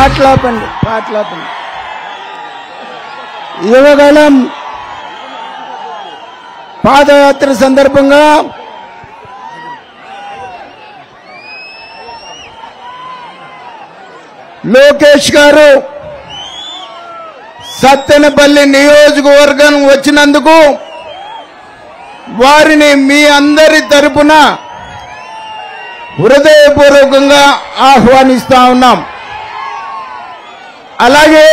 పాటలాపండి పాటలాపండి యువగళం పాదయాత్ర సందర్భంగా లోకేష్ గారు సత్తెనపల్లి నియోజకవర్గం వచ్చినందుకు వారిని మీ అందరి తరపున హృదయపూర్వకంగా ఆహ్వానిస్తా ఉన్నాం అలాగే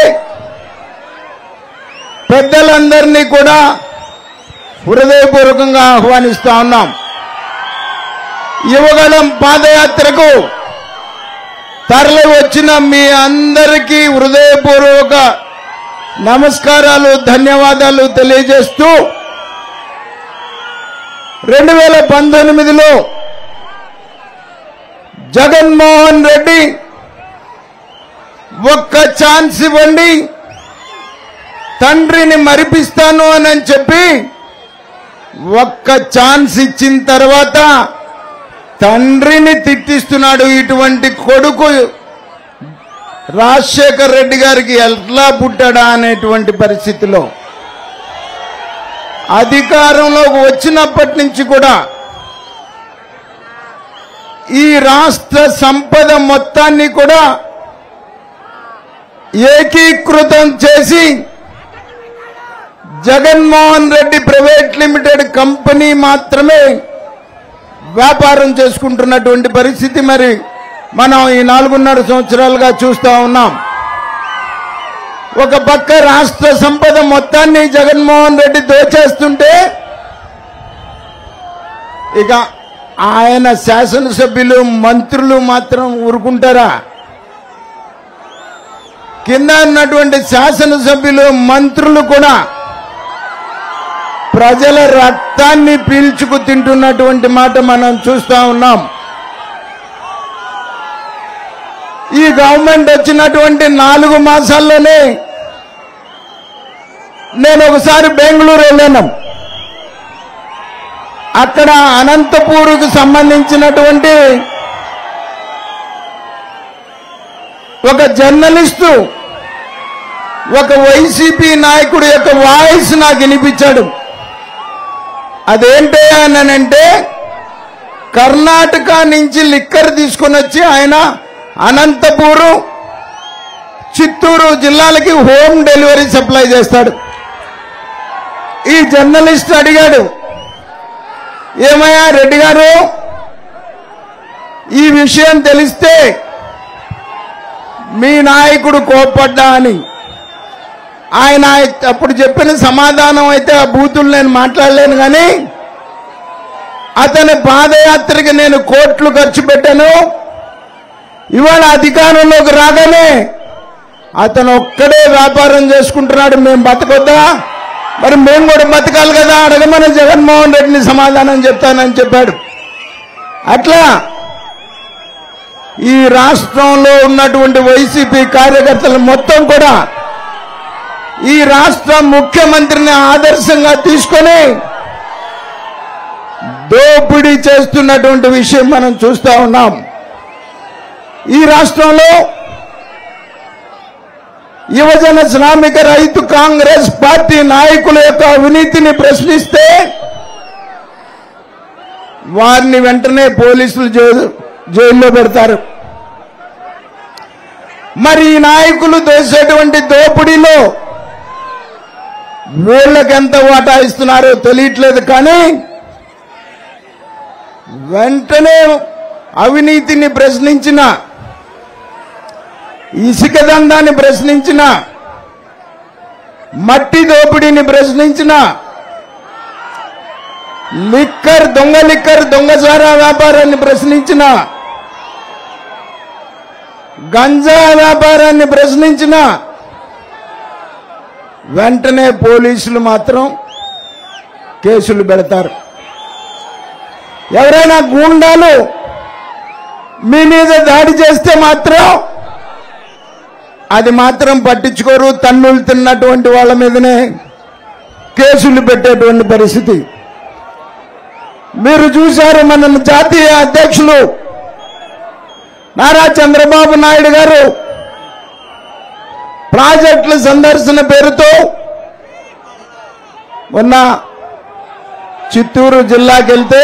పెద్దలందరినీ కూడా హృదయపూర్వకంగా ఆహ్వానిస్తా ఉన్నాం యువగళం పాదయాత్రకు తరలి వచ్చిన మీ అందరికీ హృదయపూర్వక నమస్కారాలు ధన్యవాదాలు తెలియజేస్తూ రెండు వేల పంతొమ్మిదిలో జగన్మోహన్ రెడ్డి ఒక్క ఛాన్స్ ఇవ్వండి తండ్రిని మరిపిస్తాను అని చెప్పి ఒక్క ఛాన్స్ ఇచ్చిన తర్వాత తండ్రిని తిట్టిస్తున్నాడు ఇటువంటి కొడుకు రాజశేఖర్ రెడ్డి గారికి ఎట్లా పుట్టాడా అనేటువంటి పరిస్థితిలో అధికారంలోకి వచ్చినప్పటి నుంచి కూడా ఈ రాష్ట్ర సంపద మొత్తాన్ని కూడా ఏకీకృతం చేసి Jaganmohan Reddy private limited company మాత్రమే వ్యాపారం చేసుకుంటున్నటువంటి పరిస్థితి మరి మనం ఈ నాలుగున్నర సంవత్సరాలుగా చూస్తా ఉన్నాం ఒక పక్క రాష్ట్ర సంపద మొత్తాన్ని జగన్మోహన్ రెడ్డి దోచేస్తుంటే ఇక ఆయన శాసనసభ్యులు మంత్రులు మాత్రం ఊరుకుంటారా కింద ఉన్నటువంటి శాసనసభ్యులు మంత్రులు కూడా ప్రజల రక్తాన్ని పీల్చుకు తింటున్నటువంటి మాట మనం చూస్తా ఉన్నాం ఈ గవర్నమెంట్ వచ్చినటువంటి నాలుగు మాసాల్లోనే నేను ఒకసారి బెంగళూరు వెళ్ళాను అక్కడ అనంతపూర్కు సంబంధించినటువంటి ఒక జర్నలిస్టు ఒక వైసీపీ నాయకుడు యొక్క వాయిస్ నాకు వినిపించాడు అదేంటి అనంటే కర్ణాటక నుంచి లిక్కర్ తీసుకొని వచ్చి ఆయన అనంతపూరు చిత్తూరు జిల్లాలకి హోమ్ డెలివరీ సప్లై చేస్తాడు ఈ జర్నలిస్ట్ అడిగాడు ఏమయ్యా రెడ్డి గారు ఈ విషయం తెలిస్తే మీ నాయకుడు కోప్పడ్డా అని ఆయన అప్పుడు చెప్పిన సమాధానం అయితే ఆ బూతులు నేను మాట్లాడలేను కానీ అతని పాదయాత్రకి నేను కోట్లు ఖర్చు పెట్టాను ఇవాళ అధికారంలోకి రాగానే అతను ఒక్కడే వ్యాపారం చేసుకుంటున్నాడు మేము బతకొద్దా మరి మేము కూడా బతకాలి కదా అడగమని జగన్మోహన్ రెడ్డిని సమాధానం చెప్తానని చెప్పాడు అట్లా ఈ రాష్ట్రంలో ఉన్నటువంటి వైసీపీ కార్యకర్తలు మొత్తం కూడా ఈ రాష్ట్ర ముఖ్యమంత్రిని ఆదర్శంగా తీసుకొని దోపిడీ చేస్తున్నటువంటి విషయం మనం చూస్తా ఉన్నాం ఈ రాష్ట్రంలో యువజన శ్రామిక రైతు కాంగ్రెస్ పార్టీ నాయకుల యొక్క అవినీతిని ప్రశ్నిస్తే వారిని వెంటనే పోలీసులు జైలు- జైల్లో పెడతారు మరి ఈ నాయకులు దోసేటువంటి దోపిడీలో వీళ్ళకి ఎంత వాటా ఇస్తున్నారో తెలియట్లేదు కానీ వెంటనే అవినీతిని ప్రశ్నించిన ఇసుక దందాన్ని ప్రశ్నించిన మట్టి దోపిడీని ప్రశ్నించిన లిక్కర్ దొంగ లిక్కర్ దొంగసారా వ్యాపారాన్ని ప్రశ్నించిన గంజా వ్యాపారాన్ని ప్రశ్నించిన వెంటనే పోలీసులు మాత్రం కేసులు పెడతారు ఎవరైనా గూండాలు మీ మీద దాడి చేస్తే మాత్రం అది మాత్రం పట్టించుకోరు తన్నులు తిన్నటువంటి వాళ్ళ మీదనే కేసులు పెట్టేటువంటి పరిస్థితి మీరు చూశారు మన జాతీయ అధ్యక్షులు నారా చంద్రబాబు నాయుడు గారు ప్రాజెక్టుల సందర్శన పేరుతో మొన్న చిత్తూరు జిల్లాకి వెళ్తే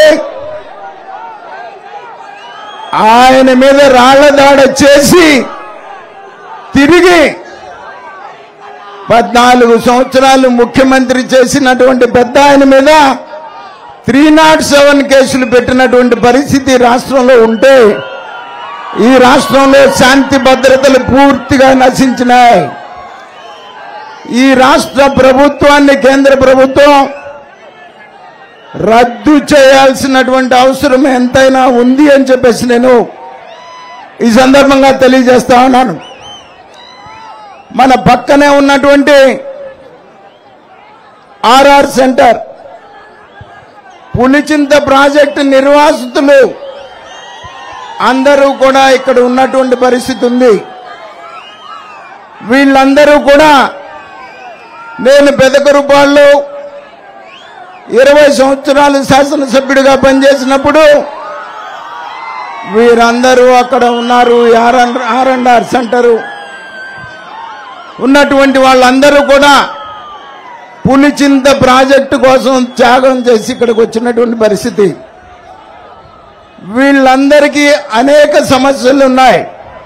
ఆయన మీద రాళ్ల దాడ చేసి తిరిగి పద్నాలుగు సంవత్సరాలు ముఖ్యమంత్రి చేసినటువంటి పెద్ద ఆయన మీద త్రీ నాట్ సెవెన్ కేసులు పెట్టినటువంటి పరిస్థితి రాష్ట్రంలో ఉంటే ఈ రాష్ట్రంలో శాంతి భద్రతలు పూర్తిగా నశించినాయి ఈ రాష్ట్ర ప్రభుత్వాన్ని కేంద్ర ప్రభుత్వం రద్దు చేయాల్సినటువంటి అవసరం ఎంతైనా ఉంది అని చెప్పేసి నేను ఈ సందర్భంగా తెలియజేస్తా ఉన్నాను మన పక్కనే ఉన్నటువంటి ఆర్ఆర్ సెంటర్ పులిచింత ప్రాజెక్టు నిర్వాసితులు అందరూ కూడా ఇక్కడ ఉన్నటువంటి పరిస్థితి ఉంది వీళ్ళందరూ కూడా నేను పెదకరుపాళ్ళు ఇరవై సంవత్సరాలు శాసనసభ్యుడిగా పనిచేసినప్పుడు వీరందరూ అక్కడ ఉన్నారు R R and R centre ఉన్నటువంటి వాళ్ళందరూ కూడా పులిచింత ప్రాజెక్టు కోసం త్యాగం చేసి ఇక్కడికి వచ్చినటువంటి పరిస్థితి వీళ్ళందరికీ అనేక సమస్యలు ఉన్నాయి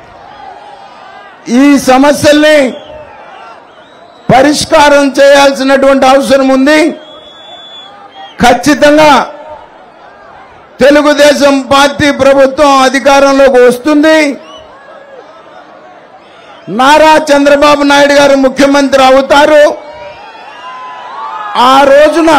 ఈ సమస్యల్ని పరిష్కారం చేయాల్సినటువంటి అవసరం ఉంది ఖచ్చితంగా తెలుగుదేశం పార్టీ ప్రభుత్వం అధికారంలోకి వస్తుంది నారా చంద్రబాబు నాయుడు గారు ముఖ్యమంత్రి అవుతారు ఆ రోజున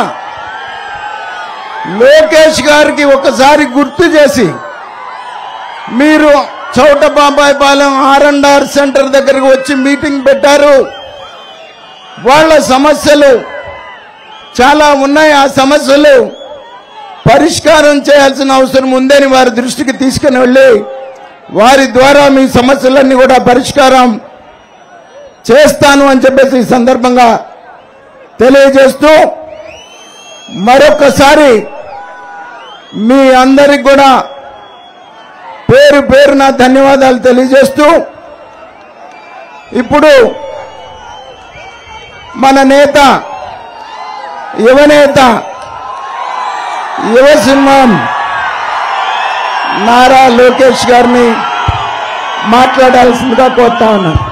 లోకేష్ గారికి ఒకసారి గుర్తు చేసి మీరు చౌట బాబాయ్ పాలెం ఆర్ అండ్ ఆర్ సెంటర్ దగ్గరకు వచ్చి మీటింగ్ పెట్టారు వాళ్ళ సమస్యలు చాలా ఉన్నాయి ఆ సమస్యలు పరిష్కారం చేయాల్సిన అవసరం ఉందని వారి దృష్టికి తీసుకుని వెళ్ళి వారి ద్వారా మీ సమస్యలన్నీ కూడా పరిష్కారం చేస్తాను అని చెప్పేసి ఈ సందర్భంగా తెలియజేస్తూ మరొకసారి మీ అందరికి కూడా పేరు పేరున ధన్యవాదాలు తెలియజేస్తూ ఇప్పుడు మన నేత యువనేత యువ సింహం నారా లోకేష్ గారిని మాట్లాడాల్సిందిగా కోరుతా ఉన్నాను